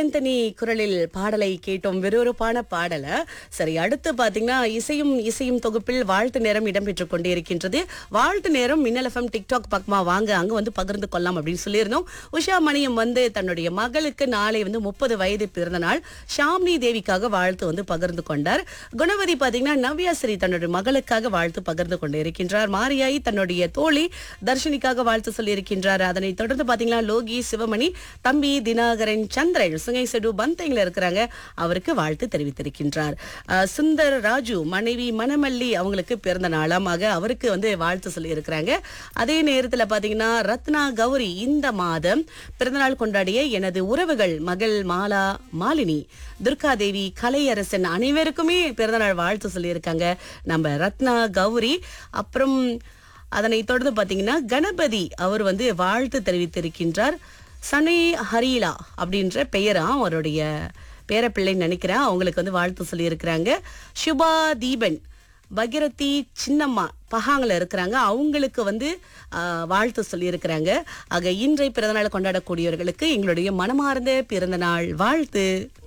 ஆண்டனி குரலில் பாடலை கேட்டோம் விறுவிறுப்பான பாடல சரி அடுத்து பாத்தீங்கன்னா இசையும் இசையும் தொகுப்பில் வாழ்த்து நேரம் இடம்பெற்றுக் கொண்டே இருக்கின்றது வாழ்த்து நேரம் மின்னல் எஃப்எம் டிக்டாக் பக்கமா வாங்க அங்க வந்து பகிர்ந்து கொள்ளலாம் அப்படின்னு சொல்லியிருந்தோம் உஷா மணியம் வந்து தன்னுடைய மகளுக்கு நாளை வந்து முப்பது வயது பிறந்த நாள் ஷாம்னி தேவிக்காக வாழ்த்து வந்து பகிர்ந்து கொண்டார் குணவதி பாத்தீங்கன்னா நவ்யாஸ்ரீ தன்னுடைய மகளுக்காக வாழ்த்து பகிர்ந்து கொண்டு இருக்கின்றார் மாரியாயி தன்னுடைய தோழி தர்ஷினிக்காக வாழ்த்து சொல்லி இருக்கின்றார் அதனைத் தொடர்ந்து பாத்தீங்கன்னா லோகி சிவமணி தம்பி தினாகரன் சந்திரன் சுங்கை செடு பந்தைங்கள இருக்கிறாங்க அவருக்கு வாழ்த்து தெரிவித்திருக்கின்றார் அஹ், சுந்தர் ராஜு மனைவி மணமல்லி அவங்களுக்கு பிறந்த நாளாமாக அவருக்கு வந்து வாழ்த்து சொல்லி இருக்கிறாங்க அதே நேரத்துல பாத்தீங்கன்னா ரத்னா கௌரி இந்த மாதம் பிறந்தநாள் கொண்டாடிய எனது உறவுகள் மகள் மாலா மாலினி துர்காதேவி கலையரசன் அனைவருக்குமே பிறந்தநாள் வாழ்த்து சொல்லியிருக்காங்க நம்ம ரத்னா கௌரி அப்புறம் அதனை தொடர்ந்து பாத்தீங்கன்னா கணபதி அவர் வந்து வாழ்த்து தெரிவித்திருக்கின்றார் சனி ஹரீலா அப்படின்ற பெயரா அவருடைய பேரப்பிள்ளைன்னு நினைக்கிறேன் அவங்களுக்கு வந்து வாழ்த்து சொல்லியிருக்கிறாங்க சுபா தீபன் பகிரதி சின்னம்மா பஹாங்கில் இருக்கிறாங்க அவங்களுக்கு வந்து ஆஹ், வாழ்த்து சொல்லியிருக்கிறாங்க ஆக இன்றை பிறந்தநாள் கொண்டாடக்கூடியவர்களுக்கு எங்களுடைய மனமார்ந்த பிறந்தநாள் வாழ்த்து